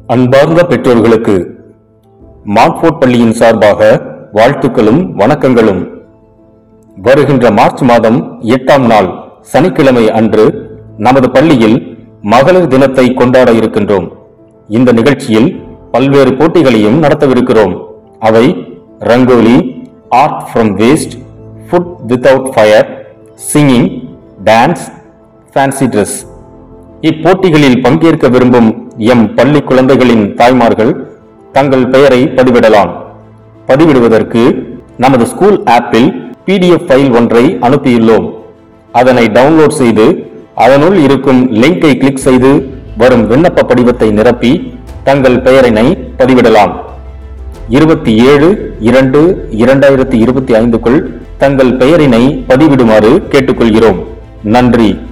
அன்பார்ந்த பெற்றோர்களுக்கு மார்க்ஃபோர்ட் பள்ளியின் சார்பாக வாழ்த்துக்களும் வணக்கங்களும் வருகின்ற மார்ச் மாதம் எட்டாம் நாள் சனிக்கிழமை அன்று நமது பள்ளியில் மகளிர் தினத்தை கொண்டாட இருக்கின்றோம் இந்த நிகழ்ச்சியில் பல்வேறு போட்டிகளையும் நடத்தவிருக்கிறோம் அவை rangoli art from waste food without fire singing dance fancy dress இப்போட்டிகளில் பங்கேற்க விரும்பும் எம் பள்ளி குழந்தைகளின் தாய்மார்கள் தங்கள் பெயரை பதிவிடலாம் பதிவிடுவதற்கு நமது ஸ்கூல் ஆப்பில் பிடிஎஃப் ஃபைல் ஒன்றை அனுப்பியுள்ளோம் அதனை டவுன்லோட் செய்து அதனுள் இருக்கும் லிங்கை கிளிக் செய்து வரும் விண்ணப்ப படிவத்தை நிரப்பி தங்கள் பெயரினை பதிவிடலாம் இருபத்தி ஏழு இரண்டு இரண்டாயிரத்தி இருபத்தி ஐந்துக்குள் தங்கள் பெயரினை பதிவிடுமாறு கேட்டுக்கொள்கிறோம் நன்றி